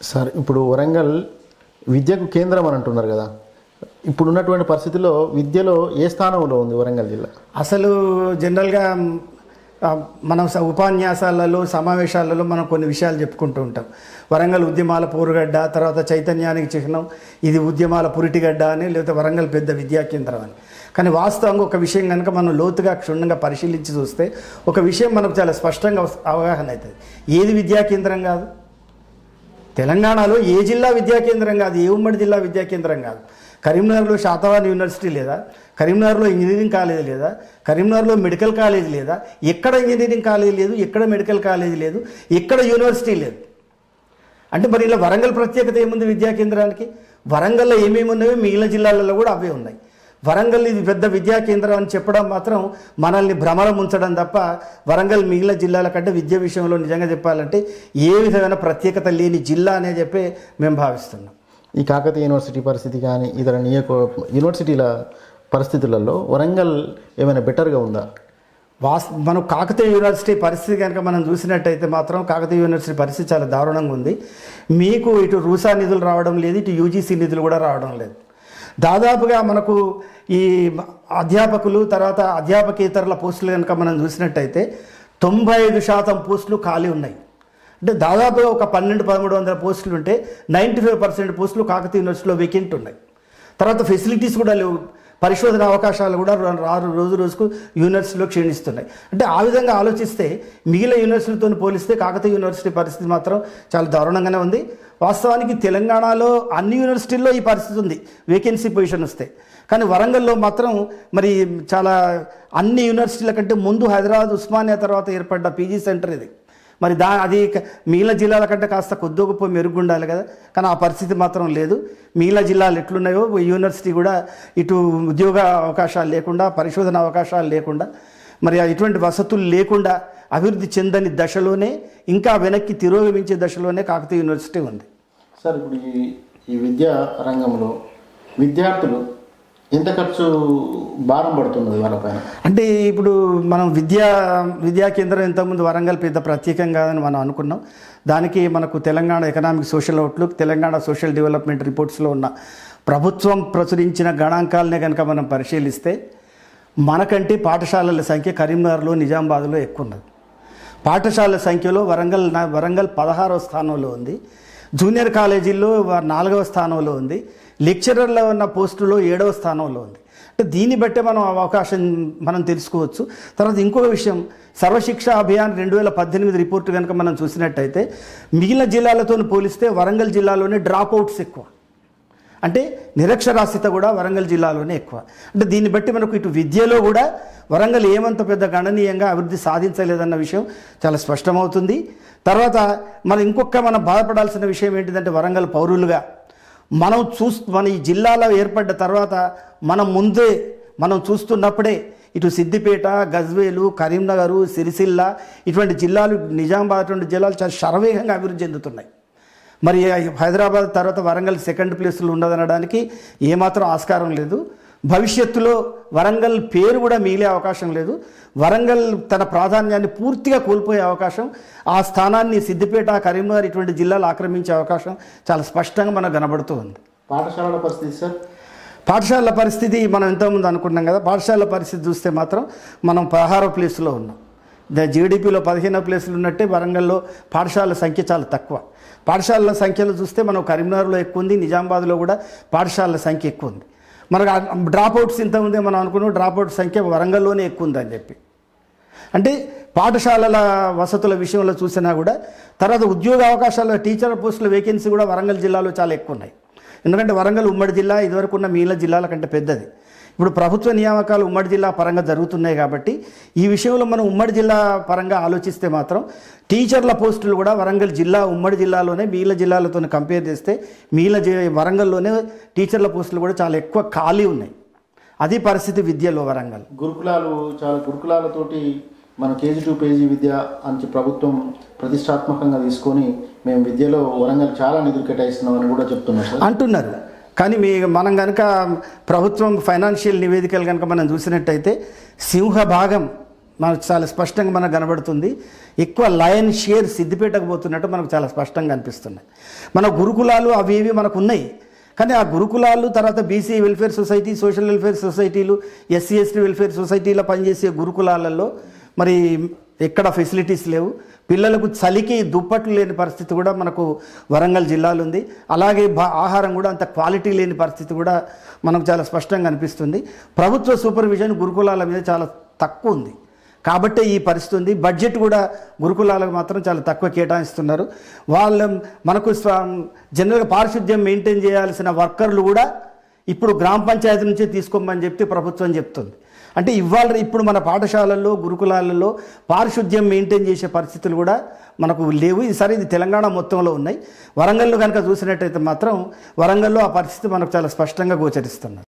sir ఇప్పుడు వరంగల్ విద్యకు కేంద్రం అని అంటున్నారు కదా ఇప్పుడు ఉన్నటువంటి పరిస్థితుల్లో విద్యలో ఏ స్థానంలో ఉంది వరంగల్ జిల్లా అసలు జనరల్గా ఆ, మనం స- ఉపన్యాసాలలో సమావేశాలలో మనం కొన్ని విషయాలు చెప్పుకుంటూ ఉంటాం వరంగల్ ఉద్యమాల పోరుగడ్డ తర్వాత చైతన్యానికి చిహ్నం ఇది ఉద్యమాల పురిటిగడ్డ అని లేకపోతే వరంగల్ పెద్ద విద్యా కేంద్రం అని కానీ వాస్తవంగా ఒక విషయం కనుక మనం లోతుగా క్షుణ్ణంగా పరిశీలించి చూస్తే ఒక విషయం మనకు చాలా స్పష్టంగా అవస్- అవగాహన అవుతుంది ఏది విద్యా కేంద్రం కాదు తెలంగాణలో ఏ జిల్లా విద్యా కేంద్రం కాదు ఏ ఉమ్మడి జిల్లా విద్యా కేంద్రం కాదు కరీంనగర్లో శాతవాన్ యూనివర్సిటీ లేదా కరీంనగర్లో ఇంజనీరింగ్ కాలేజ్ లేదా కరీంనగర్లో మెడికల్ కాలేజ్ లేదా ఎక్కడ ఇంజనీరింగ్ కాలేజ్ లేదు ఎక్కడ మెడికల్ కాలేజ్ లేదు ఎక్కడ యూనివర్సిటీ లేదు అంటే మరి ఇలా వరంగల్ ప్రత్యేకత ఏముంది విద్యా కేంద్రానికి వరంగల్లో ఏమేమి ఉన్నాయో మిగిలిన జిల్లాలలో కూడా అవే ఉన్నాయి వరంగల్ ఇది పెద్ద విద్యా కేంద్రం అని చెప్పడం మాత్రం మనల్ని భ్రమరం ఉంచడం తప్ప వరంగల్ మిగిలిన జిల్లాల కంటే విద్య విషయంలో నిజంగా చెప్పాలంటే ఏ విధమైన ప్రత్యేకత లేని జిల్లా అనే చెప్పి మేము భావిస్తున్నాం ఈ కాకతీయ యూనివర్సిటీ పరిస్థితి కానీ ఇతర నియోజక యూనివర్సిటీల పరిస్థితులలో వరంగల్ ఏమైనా బెటర్గా ఉందా వాస్ మనం కాకతీయ యూనివర్సిటీ పరిస్థితి కనుక మనం చూసినట్టయితే మాత్రం కాకతీయ యూనివర్సిటీ పరిస్థితి చాలా దారుణంగా ఉంది మీకు ఇటు రూసా నిధులు రావడం లేదు ఇటు యూజీసీ నిధులు కూడా రావడం లేదు దాదాపుగా మనకు ఈ అధ్యాపకులు తర్వాత అధ్యాపకేతరుల పోస్టులు కనుక మనం చూసినట్టయితే తొంభై ఐదు శాతం పోస్టులు ఖాళీ ఉన్నాయి అంటే దాదాపుగా ఒక పన్నెండు పదమూడు వందల పోస్టులు ఉంటే నైంటీ ఫైవ్ పర్సెంట్ పోస్టులు కాకతీయ యూనివర్సిటీలో వేకెంట్ ఉన్నాయి తర్వాత ఫెసిలిటీస్ కూడా లేవు పరిశోధన అవకాశాలు కూడా రా- రారు రోజు రోజుకు యూనివర్సిటీలో క్షీణిస్తున్నాయి అంటే ఆ విధంగా ఆలోచిస్తే మిగిలిన యూనివర్సిటీతో పోలిస్తే కాకతీయ యూనివర్సిటీ పరిస్థితి మాత్రం చాలా దారుణంగానే ఉంది వాస్తవానికి తెలంగాణలో అన్ని యూనివర్సిటీల్లో ఈ పరిస్థితి ఉంది వేకెన్సీ పొజిషన్ వస్తే కానీ వరంగల్లో మాత్రం మరి చాలా అన్ని యూనివర్సిటీల కంటే ముందు హైదరాబాద్ ఉస్మానియా తర్వాత ఏర్పడ్డ పీజీ సెంటర్ ఇది మరి దా అది క- మిగిలిన జిల్లాల కంటే కాస్త కొద్ది గొప్ప మెరుగుండాలి కదా కానీ ఆ పరిస్థితి మాత్రం లేదు మిగిలిన జిల్లాలు ఎట్లున్నాయో ఈ యూనివర్సిటీ కూడా ఇటు ఉద్యోగ అవకాశాలు లేకుండా పరిశోధన అవకాశాలు లేకుండా మరి ఆ ఇటువంటి వసతులు లేకుండా అభివృద్ధి చెందని దశలోనే ఇంకా వెనక్కి తిరోగమించే దశలోనే కాకతీయ యూనివర్సిటీ ఉంది సార్ ఇప్పుడు ఈ ఈ విద్యా రంగంలో విద్యార్థులు ఎంత ఖర్చు భారం పడుతున్నది వాళ్ళపైన అంటే ఇప్పుడు మనం విద్యా విద్యా కేంద్రం ఇంతకుముందు వరంగల్ పెద్ద ప్రత్యేకం కాదని మనం అనుకున్నాం దానికి మనకు Telangana economic social outlook Telangana social development రిపోర్ట్స్లో ఉన్న ప్రభుత్వం ప్రచురించిన గణాంకాలనే కనుక మనం పరిశీలిస్తే మనకంటే పాఠశాలల సంఖ్య కరీంనగర్లో నిజామాబాద్లో ఎక్కువ ఉన్నది పాఠశాలల సంఖ్యలో వరంగల్ నా- వరంగల్ పదహారవ స్థానంలో ఉంది జూనియర్ కాలేజీల్లో వ- నాలుగవ స్థానంలో ఉంది లెక్చరర్లో ఉన్న పోస్టులో ఏడవ స్థానంలో ఉంది అంటే దీన్ని బట్టే మనం ఆ అవకాశం మనం తెలుసుకోవచ్చు తర్వాత ఇంకొక విషయం సర్వశిక్ష అభియాన్ రెండు వేల పద్దెనిమిది రిపోర్టు కనుక మనం చూసినట్టయితే మిగిలిన జిల్లాలతో పోలిస్తే వరంగల్ జిల్లాలోనే డ్రాప్ అవుట్స్ ఎక్కువ అంటే నిరక్షరాస్యత కూడా వరంగల్ జిల్లాలోనే ఎక్కువ అంటే దీన్ని బట్టి మనకు ఇటు విద్యలో కూడా వరంగల్ ఏమంత పెద్ద గణనీయంగా అభివృద్ధి సాధించలేదన్న విషయం చాలా స్పష్టమవుతుంది తర్వాత మన ఇంకొక మనం బాధపడాల్సిన విషయం ఏంటిదంటే వరంగల్ పౌరులుగా మనం చూస్ మన ఈ జిల్లాలో ఏర్పడ్డ తర్వాత మనం ముందే మనం చూస్తున్నప్పుడే ఇటు సిద్దిపేట గజ్వేలు కరీంనగరు సిరిసిల్ల ఇటువంటి జిల్లాలు నిజామాబాద్ అటువంటి జిల్లాలు చాలా శరవేగంగా అభివృద్ధి చెందుతున్నాయి మరి హైదరాబాద్ తర్వాత వరంగల్ సెకండ్ ప్లేస్లో ఉండదనడానికి ఏమాత్రం ఆస్కారం లేదు భవిష్యత్తులో వరంగల్ పేరు కూడా మిగిలే అవకాశం లేదు వరంగల్ తన ప్రాధాన్యాన్ని పూర్తిగా కోల్పోయే అవకాశం ఆ స్థానాన్ని సిద్దిపేట కరీంనగర్ ఇటువంటి జిల్లాలు ఆక్రమించే అవకాశం చాలా స్పష్టంగా మనకు కనబడుతూ ఉంది పాఠశాలల పరిస్థితి సార్ పాఠశాలల పరిస్థితి మనం ఎంతోమంది అనుకున్నాం కదా పాఠశాలల పరిస్థితి చూస్తే మాత్రం మనం పదహారో ప్లేస్లో ఉన్నాం ద జీడిపిలో పదిహేనో ప్లేస్లో ఉన్నట్టే వరంగల్లో పాఠశాలల సంఖ్య చాలా తక్కువ పాఠశాలల సంఖ్యలో చూస్తే మనం కరీంనగర్లో ఎక్కువ ఉంది నిజామాబాద్లో కూడా పాఠశాలల సంఖ్య ఎక్కువ ఉంది మనకు డ్రాప్ అవుట్స్ ఇంత ఉంది మనం అనుకున్నాం డ్రాప్ అవుట్ సంఖ్య వరంగల్లోనే ఎక్కువ ఉందని చెప్పి అంటే పాఠశాలల వసతుల విషయంలో చూసినా కూడా తర్వాత ఉద్యోగ అవకాశాల టీచర్ పోస్టుల వేకెన్సీ కూడా వరంగల్ జిల్లాలో చాలా ఎక్కువ ఉన్నాయి ఎందుకంటే వరంగల్ ఉమ్మడి జిల్లా ఇదివరకు ఉన్న మిగిలిన జిల్లాల కంటే పెద్దది ఇప్పుడు ప్రభుత్వ నియామకాలు ఉమ్మడి జిల్లా పరంగా జరుగుతున్నాయి కాబట్టి ఈ విషయంలో మనం ఉమ్మడి జిల్లా పరంగా ఆలోచిస్తే మాత్రం టీచర్ల పోస్టులు కూడా వరంగల్ జిల్లా ఉమ్మడి జిల్లాలోనే మిగిలిన జిల్లాలతో కంపేర్ చేస్తే మిగిలిన జి వరంగల్లోనే టీచర్ల పోస్టులు కూడా చాలా ఎక్కువ ఖాళీ ఉన్నాయి అది పరిస్థితి విద్యలో వరంగల్ గురుకులాలు చాలా గురుకులాలతోటి మన కేజీ టు పేజీ విద్య అని చెప్పి ప్రభుత్వం ప్రతిష్టాత్మకంగా తీసుకొని మేము విద్యలో వరంగల్ చాలా నిధులు కేటాయిస్తున్నామని కూడా చెప్తున్నారు సార్ అంటున్నారు కానీ మీ మనం కనుక ప్రభుత్వం ఫైనాన్షియల్ నివేదికలు కనుక మనం చూసినట్టయితే సింహ భాగం మనకు చాలా స్పష్టంగా మనకు కనబడుతుంది ఎక్కువ లయన్ షేర్ సిద్దిపేటకు పోతున్నట్టు మనకు చాలా స్పష్టంగా అనిపిస్తున్నాయి మన గురుకులాలు అవి ఇవి మనకు ఉన్నాయి కానీ ఆ గురుకులాలు తర్వాత BC welfare society social welfare సొసైటీలు ఎస్సీ ఎస్టీ వెల్ఫేర్ సొసైటీలో పనిచేసే గురుకులాలలో మరి ఎక్కడ ఫెసిలిటీస్ లేవు పిల్లలకు చలికి దుప్పట్లు లేని పరిస్థితి కూడా మనకు వరంగల్ జిల్లాలో ఉంది అలాగే బా ఆహారం కూడా అంత క్వాలిటీ లేని పరిస్థితి కూడా మనకు చాలా స్పష్టంగా అనిపిస్తుంది ప్రభుత్వ సూపర్విజన్ గురుకులాల మీద చాలా తక్కువ ఉంది కాబట్టే ఈ పరిస్థితి ఉంది బడ్జెట్ కూడా గురుకులాలకు మాత్రం చాలా తక్కువ కేటాయిస్తున్నారు వాళ్ళ మనకు స్వ- జనరల్గా పారిశుద్ధ్యం మెయింటైన్ చేయాల్సిన వర్కర్లు కూడా ఇప్పుడు గ్రామ పంచాయతీ నుంచే తీసుకోమని చెప్పి ప్రభుత్వం చెప్తుంది అంటే ఇవాళ ఇప్పుడు మన పాఠశాలల్లో గురుకులాలలో పారిశుద్ధ్యం మెయింటైన్ చేసే పరిస్థితులు కూడా మనకు లేవు ఇది సరే ఇది తెలంగాణ మొత్తంలో ఉన్నాయి వరంగల్లో కనుక చూసినట్టయితే మాత్రం వరంగల్లో ఆ పరిస్థితి మనకు చాలా స్పష్టంగా గోచరిస్తున్నది